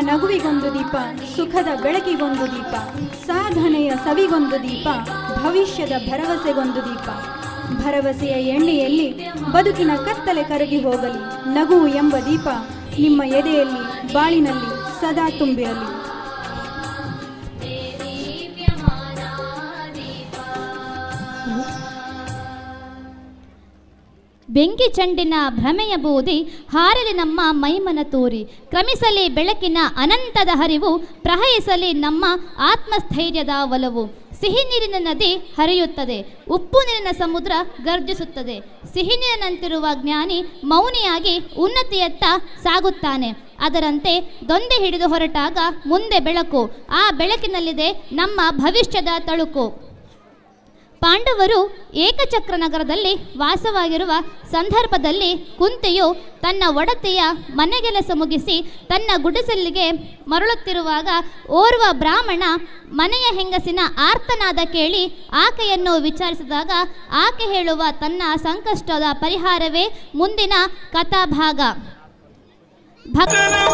ನಗುವಿಗೊಂದು ದೀಪ ಸುಖದ ಬೆಳಕಿಗೊಂದು ದೀಪ ಸಾಧನೆಯ ಸವಿಗೊಂದು ದೀಪ ಭವಿಷ್ಯದ ಭರವಸೆಗೊಂದು ದೀಪ ಭರವಸೆಯ ಎಣ್ಣೆಯಲ್ಲಿ ಬದುಕಿನ ಕತ್ತಲೆ ಕರಗಿ ಹೋಗಲಿ ನಗು ಎಂಬ ದೀಪ ನಿಮ್ಮ ಎದೆಯಲ್ಲಿ ಬಾಳಿನಲ್ಲಿ ಸದಾ ತುಂಬಿರಲಿ ಬೆಂಕಿ ಚೆಂಡಿನ ಭ್ರಮೆಯ ಬೂದಿ ಹಾರಲಿ ನಮ್ಮ ಮೈಮನ ತೂರಿ ಕ್ರಮಿಸಲಿ ಬೆಳಕಿನ ಅನಂತದ ಹರಿವು ಪ್ರವಹಿಸಲಿ ನಮ್ಮ ಆತ್ಮಸ್ಥೈರ್ಯದ ಒಲವು ಸಿಹಿ ನೀರಿನ ನದಿ ಹರಿಯುತ್ತದೆ ಉಪ್ಪು ನೀರಿನ ಸಮುದ್ರ ಗರ್ಜಿಸುತ್ತದೆ ಸಿಹಿ ನೀರಿನಂತಿರುವ ಜ್ಞಾನಿ ಮೌನಿಯಾಗಿ ಉನ್ನತಿಯತ್ತ ಸಾಗುತ್ತಾನೆ ಅದರಂತೆ ದೊಂದೆ ಹಿಡಿದು ಹೊರಟಾಗ ಮುಂದೆ ಬೆಳಕು ಆ ಬೆಳಕಿನಲ್ಲಿದೆ ನಮ್ಮ ಭವಿಷ್ಯದ ತಳುಕು ಪಾಂಡವರು ಏಕಚಕ್ರ ನಗರದಲ್ಲಿ ವಾಸವಾಗಿರುವ ಸಂದರ್ಭದಲ್ಲಿ ಕುಂತಿಯು ತನ್ನ ಒಡತಿಯ ಮನೆಗೆಲಸ ಮುಗಿಸಿ ತನ್ನ ಗುಡಿಸಲಿಗೆ ಮರಳುತ್ತಿರುವಾಗ ಓರ್ವ ಬ್ರಾಹ್ಮಣ ಮನೆಯ ಹೆಂಗಸಿನ ಆರ್ತನಾದ ಕೇಳಿ ಆಕೆಯನ್ನು ವಿಚಾರಿಸಿದಾಗ ಆಕೆ ಹೇಳುವ ತನ್ನ ಸಂಕಷ್ಟದ ಪರಿಹಾರವೇ ಮುಂದಿನ ಕಥಾಭಾಗ ಭಕ್